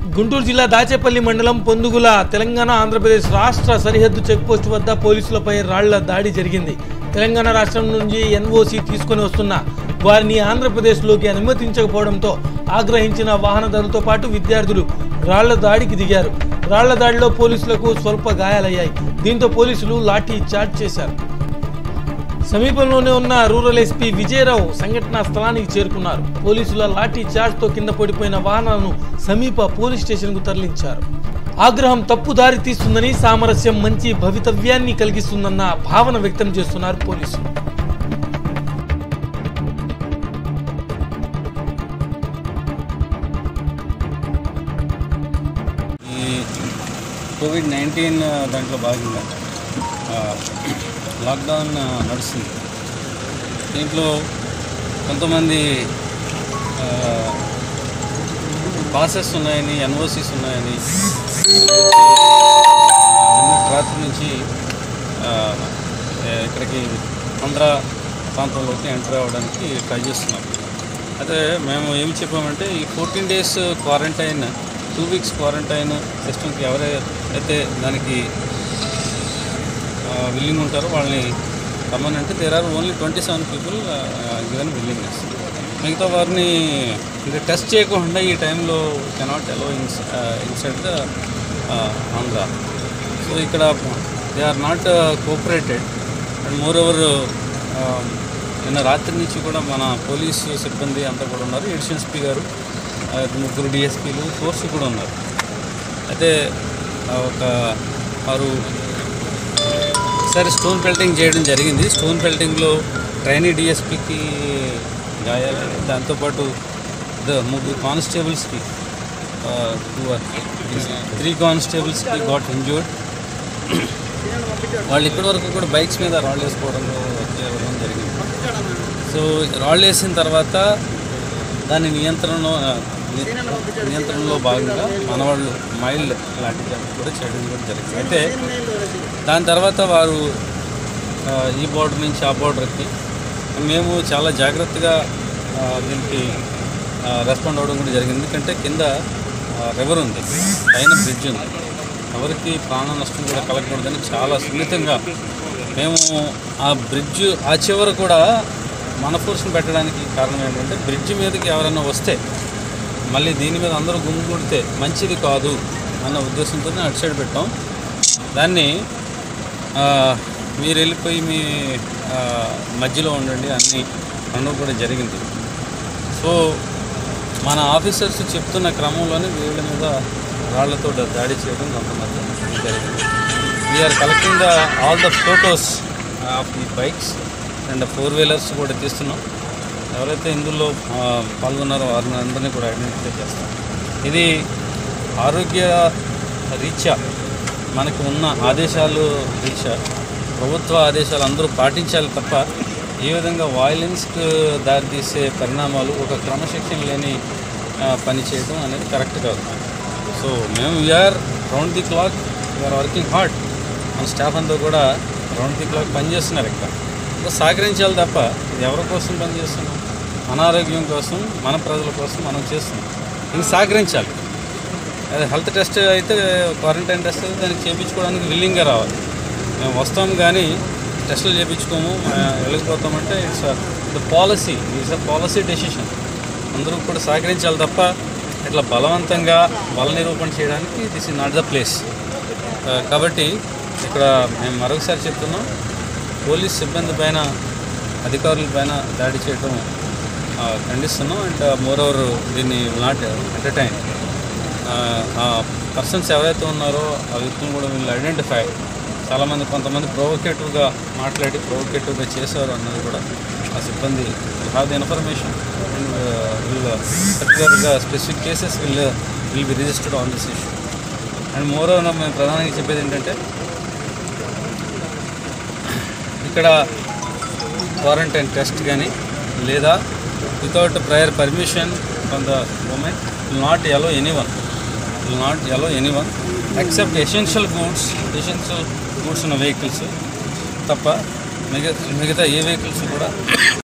గుంటూరు జిల్లా దాచేపల్లి మండలం పొందుగుల తెలంగాణ ఆంధ్రప్రదేశ్ రాష్ట్ర సరిహద్దు చెక్పోస్ట్ వద్ద పోలీసులపై రాళ్ల దాడి జరిగింది తెలంగాణ రాష్ట్రం నుంచి ఎన్ఓసి తీసుకొని వస్తున్న వారిని ఆంధ్రప్రదేశ్లోకి అనుమతించకపోవడంతో ఆగ్రహించిన వాహనదారులతో పాటు విద్యార్థులు రాళ్ల దాడికి దిగారు రాళ్ల దాడిలో పోలీసులకు స్వల్ప గాయాలయ్యాయి దీంతో పోలీసులు లాఠీ చార్జ్ చేశారు సమీపంలోనే ఉన్న రూరల్ ఎస్పీ విజయరావు సంఘటనా స్థలానికి చేరుకున్నారు పోలీసుల లాఠీ చార్జ్తో కింద పడిపోయిన వాహనాలను సమీప పోలీస్ స్టేషన్కు తరలించారు ఆగ్రహం తప్పు దారి తీస్తుందని సామరస్యం మంచి భవితవ్యాన్ని కలిగిస్తుందన్న భావన వ్యక్తం చేస్తున్నారు పోలీసులు ఈ కోవిడ్ నైన్టీన్ దాంట్లో భాగంగా ఆ, లాక్డౌన్ నడుస్తుంది దీంట్లో కొంతమంది ఆ, పాసెస్ ఉన్నాయని ఎన్ఓసీస్ ఉన్నాయని నిన్నటి రాత్రి నుంచి ఆ, ఇక్కడికి ఆంధ్ర ప్రాంతంలోకి ఎంటర్ అవ్వడానికి ట్రై చేస్తున్నాం అయితే మేము ఏం చెప్పామంటే ఈ fourteen days quarantine two weeks quarantine సిస్టమ్కి ఎవరైతే దానికి విల్లింగ్ ఉంటారో వాళ్ళని రమ్మనంటే there are only twenty seven people given willingness మిగతా వారిని ఇంకా టెస్ట్ చేయకుండా ఈ టైంలో కెనాట్ అలో ఇన్స్ ఇన్సైడ్ ద ఆంధ్ర సో ఇక్కడ they are not cooperated and more over నిన్న రాత్రి నుంచి కూడా మన పోలీసు సిబ్బంది అంతా కూడా ఉన్నారు ఎడిషన్స్పీ గారు ఆ, ముగ్గురు డిఎస్పీలు ఫోర్స్ కూడా ఉన్నారు అయితే ఆ, ఒక వారు ఒకసారి స్టోన్ పెల్టింగ్ చేయడం జరిగింది స్టోన్ పెల్టింగ్లో ట్రైనీ డిఎస్పీకి గాయాలని దాంతోపాటు ద ముగ్గురు కానిస్టేబుల్స్కి త్రీ కానిస్టేబుల్స్కి గాట్ ఇంజూర్డ్ వాళ్ళు ఇప్పటి వరకు కూడా బైక్స్ మీద రాళ్ళు వేసుకోవడం చేయడం జరిగింది సో రాళ్ళు వేసిన తర్వాత దాని నియంత్రణలో ని- నియంత్రణలో భాగంగా మన వాళ్ళు మైల్డ్ లాంటి కూడా చేయడం కూడా జరిగింది అయితే దాని తర్వాత వారు ఆ, ఈ బోర్డర్ నుంచి ఆ బోర్డర్కి మేము చాలా జాగ్రత్తగా ఆ, దీనికి రెస్పాండ్ అవ్వడం కూడా జరిగింది ఎందుకంటే కింద రివర్ ఉంది పైన బ్రిడ్జ్ ఉంది ఎవరికి ప్రాణ నష్టం కూడా కలగకూడదని చాలా సున్నితంగా మేము ఆ బ్రిడ్జ్ ఆ చివర కూడా మన ఫోర్స్ని పెట్టడానికి కారణం ఏంటంటే బ్రిడ్జ్ మీదకి ఎవరైనా వస్తే మళ్ళీ దీని మీద అందరూ గుమ్మిగూడితే మంచిది కాదు అన్న ఉద్దేశంతో అటు సైడ్ పెట్టాం దాన్ని ఆ, మీరు వెళ్ళిపోయి మీ ఆ, మధ్యలో ఉండండి అన్నీ అనడం కూడా జరిగింది సో మన ఆఫీసర్స్ చెప్తున్న క్రమంలోనే వీళ్ళ మీద రాళ్లతో దా- దాడి చేయడం కొంతమంది జరిగింది we are collecting the all the photos of the bikes and four wheelers కూడా తీస్తున్నాం ఎవరైతే ఇందులో ఆ, పాల్గొన్నారో వారిని అందరినీ కూడా ఐడెంటిఫై చేస్తాం ఇది ఆరోగ్య రీత్యా మనకు ఉన్న ఆదేశాలు రీత్యా ప్రభుత్వ ఆదేశాలు అందరూ పాటించాలి తప్ప ఏ విధంగా వాయిలెన్స్కి దారితీసే పరిణామాలు ఒక క్రమశిక్షణ లేని ఆ, పని చేయడం అనేది కరెక్ట్ కాదు సో మేము we are round the clock we are working hard మన స్టాఫ్ అంతా కూడా రౌండ్ ది క్లాక్ పనిచేస్తున్నారు ఇక్కడ ఇంకా సహకరించాలి తప్ప ఇది ఎవరి కోసం పనిచేస్తున్నాం మన ఆరోగ్యం కోసం మన ప్రజల కోసం మనం చేస్తున్నాం ఇంక సహకరించాలి అదే హెల్త్ టెస్ట్ అయితే క్వారంటైన్ టెస్ట్ అయితే దానికి చేయించుకోవడానికి విల్లింగ్గా రావాలి మేము వస్తాం కానీ టెస్టులు చేయించుకోము ఆ, వెళ్ళకపోతామంటే it's the policy it's a policy decision అందరూ కూడా సహకరించాలి తప్ప ఇట్లా బలవంతంగా బల నిరూపణ చేయడానికి this is not the place కాబట్టి ఇక్కడ మేము మరొకసారి చెప్తున్నాం పోలీస్ సిబ్బంది పైన అధికారుల పైన దాడి చేయడం ఆ, ఖండిస్తున్నాం అండ్ మోర్ ఓవర్ దీన్ని నాట్ ఎంటర్టైన్ ఆ పర్సన్స్ ఎవరైతే ఉన్నారో ఆ వ్యక్తులను కూడా వీళ్ళు ఐడెంటిఫై చాలామంది కొంతమంది ప్రొవోకేటివ్గా మాట్లాడి ప్రొవోకేటివ్గా చేశారు అన్నది కూడా ఆ సిబ్బంది హ్యావ్ ది ఇన్ఫర్మేషన్ అండ్ వీళ్ళు పర్టికులర్గా specific cases will will be registered on this issue and more over మేము ప్రధానంగా చెప్పేది ఏంటంటే ఇక్కడ క్వారంటైన్ టెస్ట్ కానీ లేదా without prior permission from the moment will not allow any one will not allow any one except essential goods essential goods ఉన్న vehicles తప్ప మిగతా మిగతా ఏ వెహికల్స్ కూడా